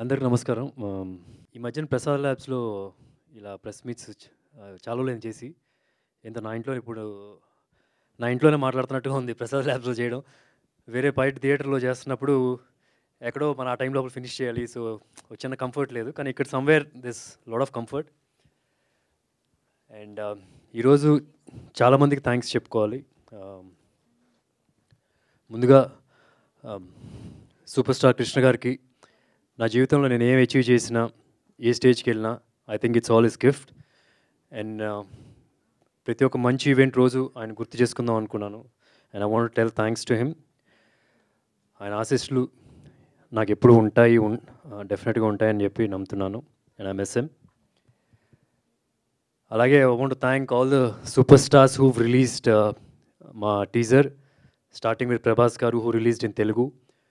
అందరికి నమస్కారం ఆమ్, ఈ మధ్యన ప్రసాద్ ల్యాబ్స్లో ఇలా ప్రెస్ మీట్స్ చాలా రోజులు చేసి ఎంత నా ఇంట్లో ఇప్పుడు నా ఇంట్లోనే మాట్లాడుతున్నట్టుగా ఉంది ప్రసాద్ ల్యాబ్స్లో చేయడం వేరే బయట థియేటర్లో చేస్తున్నప్పుడు ఎక్కడో మన ఆ టైం లోపల ఫినిష్ చేయాలి సో చిన్న కంఫర్ట్ లేదు కానీ ఇక్కడ somewhere this lot of comfort and ఈరోజు చాలామందికి థ్యాంక్స్ చెప్పుకోవాలి ఆమ్, ముందుగా సూపర్ స్టార్ కృష్ణ గారికి నా జీవితంలో నేను ఏం అచీవ్ చేసినా ఏ స్టేజ్కి వెళ్ళినా I think it's all is gift and ప్రతి ఒక్క మంచి ఈవెంట్ రోజు ఆయన గుర్తు చేసుకుందాం అనుకున్నాను and I want tell thanks to him ఆయన ఆశీస్సులు నాకు ఎప్పుడు ఉంటాయి డెఫినెట్గా ఉంటాయని చెప్పి నమ్ముతున్నాను అండ్ ఐ మిస్ హిమ్ అలాగే I want thank all the super stars who released మా teaser starting with Prabhas garu who released in Telugu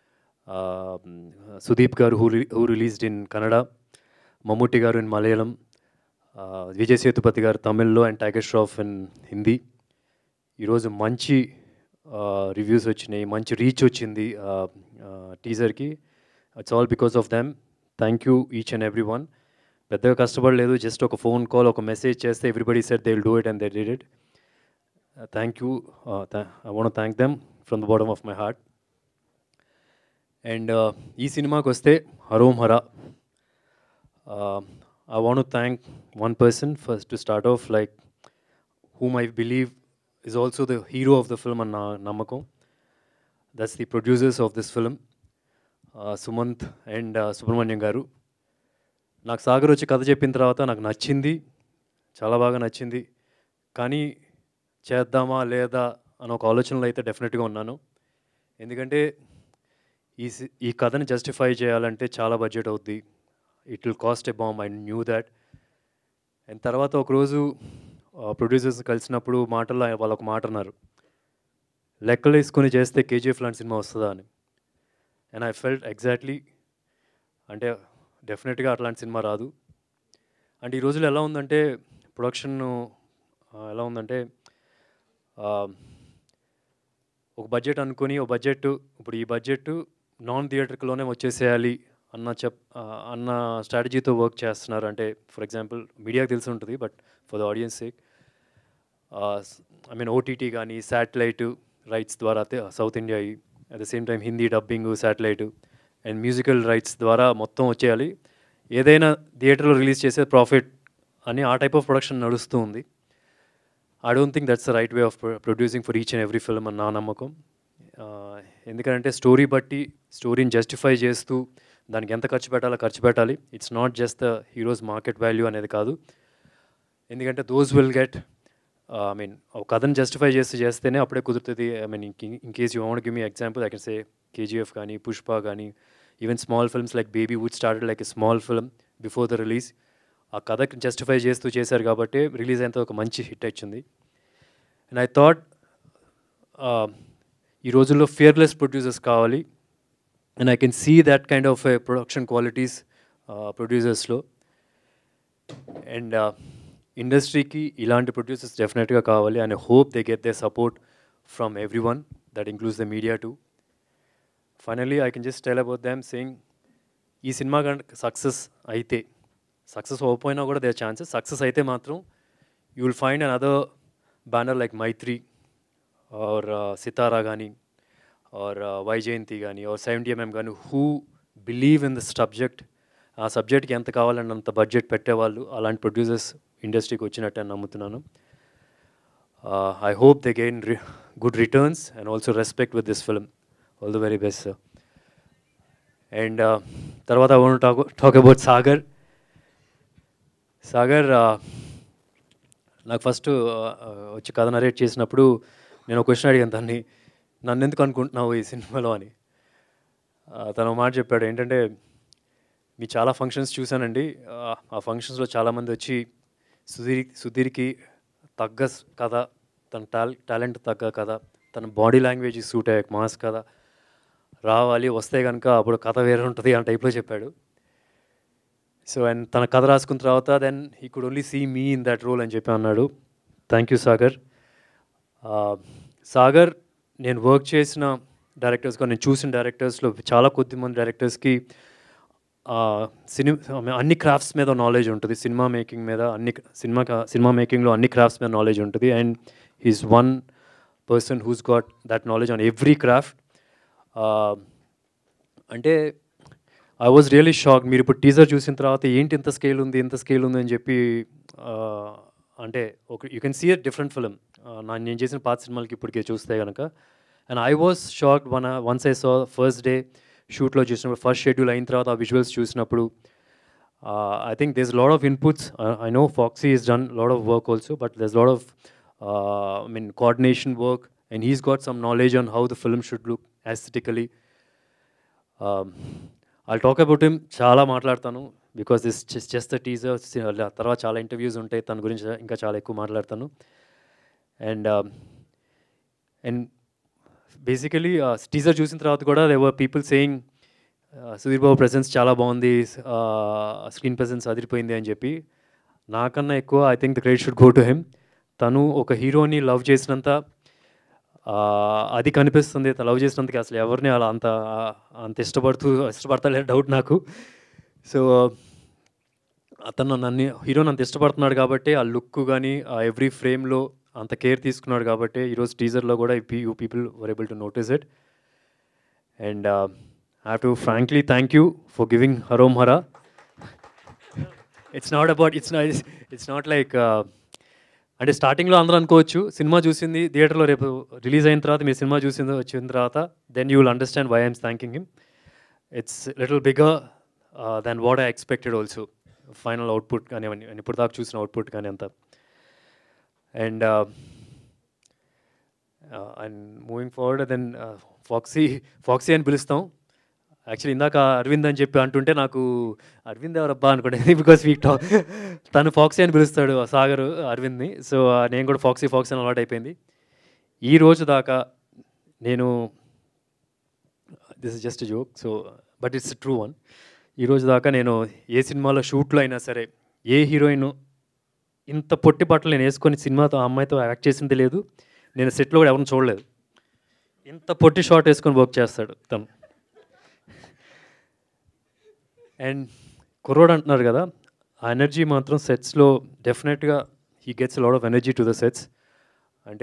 Sudeep garu who who released in Kannada Mammootty garu in Malayalam Vijay Sethupathi garu తమిళ్లో అండ్ టైగర్ ష్రాఫ్ ఇన్ హిందీ ఈరోజు మంచి రివ్యూస్ వచ్చినాయి మంచి రీచ్ వచ్చింది టీజర్కి it's all because of them thank you each and every one పెద్దగా కష్టపడలేదు జస్ట్ ఒక ఫోన్ కాల్ ఒక మెసేజ్ చేస్తే everybody set they will do it and they did it thank you I want thank them from the bottom of my heart and ఈ సినిమాకి వస్తే Harom Hara I want thank one person first to start off like whom I believe is also the hero of the film and నా నమ్మకం that's the producers of this film Sumanth and Subrahmanyam garu నాకు సాగర్ వచ్చి కథ చెప్పిన తర్వాత నాకు నచ్చింది చాలా బాగా నచ్చింది కానీ చేద్దామా లేదా అని ఒక ఆలోచనలో అయితే డెఫినెట్గా ఉన్నాను ఎందుకంటే ఈ సి- ఈ కథని జస్టిఫై చేయాలంటే చాలా బడ్జెట్ అవుద్ది it will cost a bomb I knew that and తర్వాత ఒకరోజు ప్రొడ్యూసర్స్ కలిసినప్పుడు మాటల్లో ఆయన వాళ్ళు ఒక మాట అన్నారు లెక్కలు వేసుకొని చేస్తే కేజీఎఫ్ లాంటి సినిమా వస్తుందా అని అండ్ ఐ ఫెల్ట్ ఎగ్జాక్ట్లీ అంటే డెఫినెట్గా అట్లాంటి సినిమా రాదు అంటే ఈ రోజుల్లో ఎలా ఉందంటే ప్రొడక్షన్ ఎలా ఉందంటే ఆ, ఒక బడ్జెట్ అనుకొని ఒక బడ్జెట్ ఇప్పుడు ఈ బడ్జెట్ నాన్ థియేటర్లోనే వచ్చేసేయాలి అన్న చెప్ ఆ, అన్న స్ట్రాటజీతో వర్క్ చేస్తున్నారు అంటే ఫర్ ఎగ్జాంపుల్ మీడియాకి తెలిసి ఉంటుంది but for the audience sake I mean OTT కానీ శాటిలైట్ రైట్స్ ద్వారా south India at the same time Hindi dubbing satellite and musical rights ద్వారా మొత్తం వచ్చేయాలి ఏదైనా థియేటర్లో రిలీజ్ చేసే ప్రాఫిట్ అని ఆ టైప్ ఆఫ్ ప్రొడక్షన్ నడుస్తూ ఉంది I don't think that's the right way of producing for each and every film అని నా నమ్మకం Uh, ఎందుకంటే స్టోరీ బట్టి స్టోరీని జస్టిఫై చేస్తూ దానికి ఎంత ఖర్చు పెట్టాలో ఖర్చు పెట్టాలి it's not just the heroes market value అనేది కాదు ఎందుకంటే those will get I mean ఒక కథను జస్టిఫై చేస్తూ చేస్తేనే అప్పుడే కుదురుతుంది I mean in case you want give me example I can say KGF కానీ పుష్ప కానీ even small films like Baby would started like a small film before the release ఆ కథకి జస్టిఫై చేస్తూ చేశారు కాబట్టి రిలీజ్ అయినంత ఒక మంచి హిట్ వచ్చింది అండ్ ఐ థాట్ ఈ రోజుల్లో ఫియర్లెస్ ప్రొడ్యూసర్స్ కావాలి and I can see that kind of production qualities ప్రొడ్యూసర్స్లో అండ్ ఇండస్ట్రీకి ఇలాంటి ప్రొడ్యూసర్స్ డెఫినెట్గా కావాలి and hope they get they support from every one that includes the media too finally I can just tell about them saying ఈ సినిమా కనుక success అయితే success అవ్వకపోయినా కూడా దే ఛాన్సెస్ సక్సెస్ అయితే మాత్రం you will find an other banner like Mythri or Sithara కానీ are Vyjayanthi కానీ ఆర్ సెవెంటీ ఎంఎం కానీ who believe in the subject ఆ సబ్జెక్ట్కి ఎంత కావాలని అంత బడ్జెట్ పెట్టేవాళ్ళు అలాంటి ప్రొడ్యూసర్స్ ఇండస్ట్రీకి వచ్చినట్టు అని నమ్ముతున్నాను I hope they gain good returns and also respect with this film all the very best sir and తర్వాత I want talk talk about Sagar Sagar నాకు ఫస్ట్ వచ్చి కథ నరేట్ చేసినప్పుడు నేను ఒక క్వశ్చన్ అడిగాను దాన్ని నన్ను ఎందుకు అనుకుంటున్నావు ఈ సినిమాలో అని ఆ, తను ఒక మాట చెప్పాడు ఏంటంటే మీ చాలా ఫంక్షన్స్ చూశానండి ఆ, ఆ ఫంక్షన్స్లో చాలామంది వచ్చి సుధీర్ సుధీర్కి తగ్గ స్- కథ తన టాల్ టాలెంట్ తగ్గ కథ తన బాడీ లాంగ్వేజ్ సూట్ అయ్యే మాస్ కథ రావాలి వస్తే కనుక అప్పుడు కథ వేరే ఉంటుంది ఆ టైప్లో చెప్పాడు సో అండ్ తన కథ రాసుకున్న తర్వాత then he could only see me in that role అని చెప్పి అన్నాడు థ్యాంక్ యూ సాగర్ ఆ, సాగర్ నేను వర్క్ చేసిన డైరెక్టర్స్గా నేను చూసిన డైరెక్టర్స్లో చాలా కొద్ది మంది డైరెక్టర్స్కి సినిమా అన్ని క్రాఫ్ట్స్ మీద నాలెడ్జ్ ఉంటుంది సినిమా మేకింగ్ మీద అన్ని సినిమా సినిమా మేకింగ్లో అన్ని క్రాఫ్ట్స్ మీద నాలెడ్జ్ ఉంటుంది and he's one person who's got that knowledge on every craft అంటే ఐ వాజ్ రియలీ షాక్ మీరు ఇప్పుడు టీజర్ చూసిన తర్వాత ఏంటి ఇంత స్కేల్ ఉంది ఇంత స్కేల్ ఉంది అని చెప్పి అంటే ఒక you can see a different film నా నేను చేసిన పాత సినిమాలకి ఇప్పటికే చూస్తే కనుక and I was shock one once I saw first day షూట్లో చూసినప్పుడు ఫస్ట్ షెడ్యూల్ అయిన తర్వాత ఆ విజువల్స్ చూసినప్పుడు I think there's lot of inputs I know Foxy is done lot of work also but there's lot of I mean coordination work and he's got some knowledge on how the film should look aesthetically I talk about him చాలా మాట్లాడతాను because this just the teaser తర్వాత చాలా interviews ఉంటాయి తన గురించి ఇంకా చాలా ఎక్కువ మాట్లాడతాను అండ్ అండ్ బేసికలీ టీజర్ చూసిన తర్వాత కూడా there were people saying Sudheer Babu presence చాలా బాగుంది స్క్రీన్ ప్రెసెన్స్ అదిరిపోయింది అని చెప్పి నాకన్నా ఎక్కువ I think the credit should go to him తను ఒక హీరోని లవ్ చేసినంత అది కనిపిస్తుంది లవ్ చేసినందుకు అసలు ఎవరిని అలా అంత అంత ఇష్టపడుతూ ఇష్టపడతలే డౌట్ నాకు సో అతను నన్ను హీరోని అంత ఇష్టపడుతున్నాడు కాబట్టి ఆ లుక్ కానీ ఆ ఎవ్రీ ఫ్రేమ్లో అంత కేర్ తీసుకున్నాడు కాబట్టి ఈరోజు టీజర్లో కూడా you people were able to notice it and I have to frankly thank you for giving Harom Hara it's not about it's it's not like అంటే స్టార్టింగ్లో అందరూ అనుకోవచ్చు సినిమా చూసింది థియేటర్లో రేపు రిలీజ్ అయిన తర్వాత మీరు సినిమా చూసింది వచ్చిన తర్వాత then you will understand why I'm thanking him it's little bigger then what I expected also final output కానీ అవన్నీ ఇప్పుడు దాకా చూసిన అవుట్పుట్ కానీ అంతా and and moving forward then Foxy Foxy అని పిలుస్తాం యాక్చువల్లీ ఇందాక అరవింద్ అని చెప్పి అంటుంటే నాకు అరవింద్ ఎవరబ్బా అనుకుంటుంది బికాస్ వీ టాక్ తను ఫాక్సీ అని పిలుస్తాడు సాగర్ అరవింద్ని సో నేను కూడా ఫాక్సీ ఫాక్సీ అని అలవాటు అయిపోయింది ఈ రోజు దాకా నేను this is just joke so but it's true one ఈ రోజు దాకా నేను ఏ సినిమాలో షూట్లో అయినా సరే ఏ హీరోయిన్ ఇంత పొట్టి బట్టలు నేను వేసుకొని సినిమాతో ఆ అమ్మాయితో యాక్ట్ చేసింది లేదు నేను సెట్లో కూడా ఎవరిని చూడలేదు ఇంత పొట్టి షార్ట్ వేసుకొని వర్క్ చేస్తాడు తను అండ్ కుర్రోడు అంటున్నారు కదా ఆ ఎనర్జీ మాత్రం సెట్స్లో డెఫినెట్గా he gets lot of energy to the sets అంటే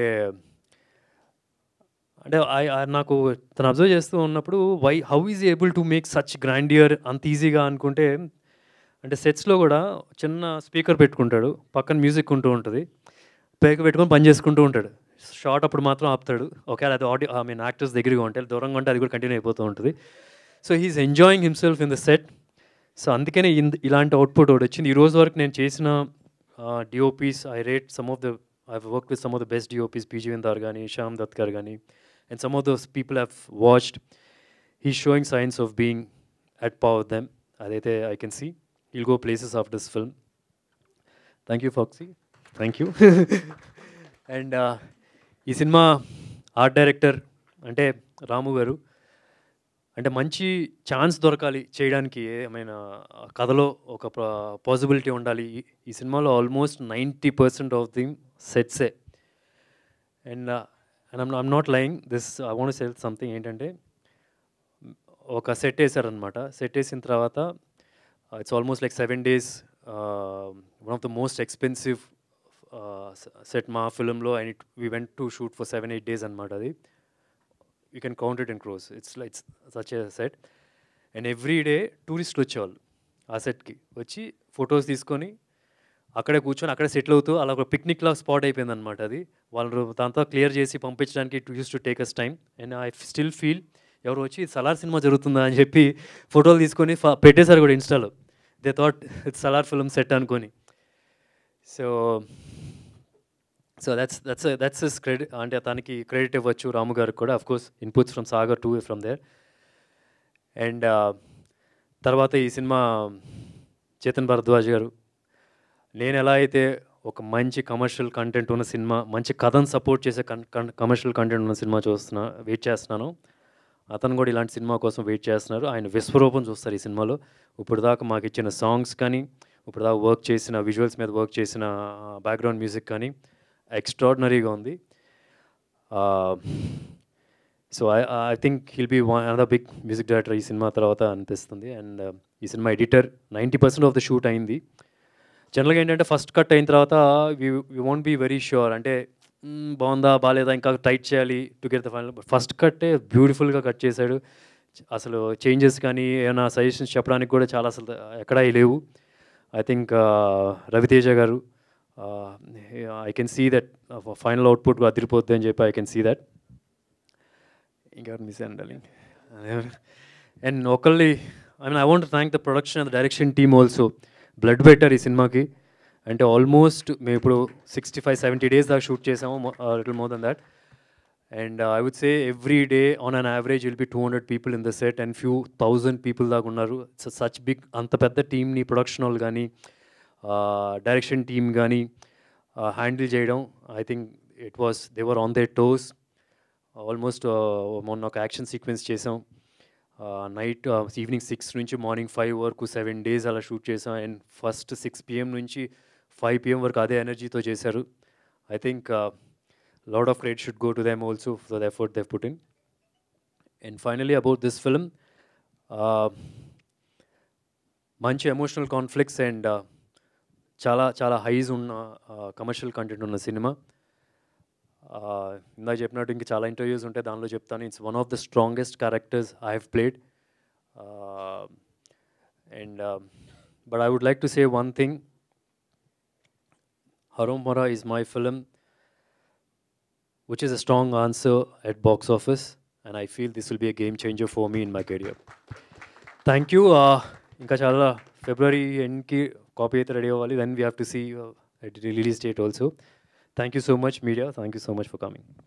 అంటే నాకు తను అబ్జర్వ్ చేస్తూ ఉన్నప్పుడు why how is able to make such grandeur అంత ఈజీగా అనుకుంటే అంటే సెట్స్లో కూడా చిన్న స్పీకర్ పెట్టుకుంటాడు పక్కన మ్యూజిక్ ఉంటూ ఉంటుంది పైకి పెట్టుకొని పని చేసుకుంటూ ఉంటాడు షార్ట్ అప్పుడు మాత్రం ఆపుతాడు ఒకవేళ అది ఆడియో ఐ మీన్ యాక్టర్స్ దగ్గరగా ఉంటే దూరంగా ఉంటే అది కూడా కంటిన్యూ అయిపోతూ ఉంటుంది so he's enjoying himself in the set so అందుకనే ఇలాంటి అవుట్పుట్ ఒకటి వచ్చింది ఈ రోజు వరకు నేను చేసిన DOPs I rate some of the I work with some of the best DOPs PG Vinda కానీ శ్యామ్ దత్ గారు కానీ and some of those people have watched he showing signs of being at power them అదైతే I can see will go places of this film thank you Foxy thank you and ఈ సినిమా art director అంటే రాము గారు అంటే మంచి chance దొరకాలి చేయడానికి ఏమైనా కథలో ఒక పాసిబిలిటీ ఉండాలి ఈ సినిమాలో almost ninety percent of the సెట్సే and and I'm I'm not lying this I want sell something ఏంటంటే ఒక సెట్ వేసారనమాట సెట్ వేసిన తర్వాత it's almost like seven days one of the most expensive set మా ఫిలింలో and it we went to shoot for seven eight days అనమాట అది you can count it in crores it's it's such a set and every day టూరిస్టులు వచ్చేవాళ్ళు ఆ సెట్కి వచ్చి photos తీసుకొని అక్కడే కూర్చొని అక్కడే సెటిల్ అవుతూ అలా ఒక పిక్నిక్లా స్పాట్ అయిపోయింది అనమాట అది వాళ్ళు దాంతో క్లియర్ చేసి పంపించడానికి too use to take us time and I still feel ఎవరు వచ్చి సలార్ సినిమా జరుగుతుందా అని చెప్పి ఫోటోలు తీసుకొని పెట్టేశారు కూడా ఇన్స్టాలో they thought it's Salaar film set అనుకొని so so that's that's that's his credit అంటే తనకి క్రెడిట్ ఇవ్వచ్చు రాము గారికి కూడా course inputs from Sagar too from there and తర్వాత ఈ సినిమా చేతన్ భరద్వాజ్ గారు నేను ఎలా అయితే ఒక మంచి కమర్షియల్ కంటెంట్ ఉన్న సినిమా మంచి కథను సపోర్ట్ చేసే కమర్షియల్ కంటెంట్ ఉన్న సినిమా చూస్తున్నా వెయిట్ చేస్తున్నాను అతను కూడా ఇలాంటి సినిమా కోసం వెయిట్ చేస్తున్నారు ఆయన విశ్వరూపం చూస్తారు ఈ సినిమాలో ఇప్పుడు దాకా మాకు ఇచ్చిన సాంగ్స్ కానీ ఇప్పుడు దాకా వర్క్ చేసిన విజువల్స్ మీద వర్క్ చేసిన బ్యాక్గ్రౌండ్ మ్యూజిక్ కానీ ఎక్స్ట్రాడినరీగా ఉంది so I I think he'll be one another big music director ఈ సినిమా తర్వాత అనిపిస్తుంది అండ్ ఈ సినిమా editor ninety percent of the shoot అయింది జనరల్గా ఏంటంటే ఫస్ట్ కట్ అయిన తర్వాత we we want be very sure అంటే "మ్మ్, బాగుందా బాగాలేదా ఇంకా టైట్ చేయాలి to get the final first కట్టే బ్యూటిఫుల్గా కట్ చేశాడు అసలు చేంజెస్ కానీ ఏమైనా సజెషన్స్ చెప్పడానికి కూడా చాలా అసలు ఎక్కడా లేవు ఐ థింక్ రవితేజ గారు I can see that final output అదిరిపోద్ది అని చెప్పి ఐ కెన్ సీ దట్ ఇంకా మిస్ అండాలి అండ్ ఒకళ్ళి I mean I want thank the production and direction team also blood better ఈ సినిమాకి అంటే ఆల్మోస్ట్ మేము ఇప్పుడు సిక్స్టీ ఫైవ్ సెవెంటీ డేస్ దాకా షూట్ చేసాము little more than that and I would say every day on an average will be two hundred people in the set and few thousand people దాకా ఉన్నారు such big అంత పెద్ద టీమ్ని production వాళ్ళు కానీ direction team కానీ handle చేయడం I think it was they were on their toes almost మొన్న ఒక యాక్షన్ సీక్వెన్స్ చేసాం నైట్ ఈవినింగ్ సిక్స్ నుంచి మార్నింగ్ ఫైవ్ వరకు సెవెన్ డేస్ అలా షూట్ చేసాం అండ్ ఫస్ట్ సిక్స్ పిఎం నుంచి ఫైవ్ పిఎం వరకు అదే ఎనర్జీతో చేశారు I think lot of credit should go to them also for the effort they put in and finally about this film మంచి emotional conflicts and చాలా చాలా highs ఉన్న commercial content ఉన్న సినిమా ఇందాక చెప్పినట్టు ఇంకా చాలా ఇంటర్వ్యూస్ ఉంటాయి దానిలో చెప్తాను it's one of the strongest characters I have played and but I would like to say one thing Harom Hara is my film which is a strong answer at box office and i feel this will be a game changer for me in my career thank you ఇంకా చాలా ఫిబ్రవరి ఎండ్కి copy అయితే ready అవ్వాలి then we have to see release date also thank you so much media thank you so much for coming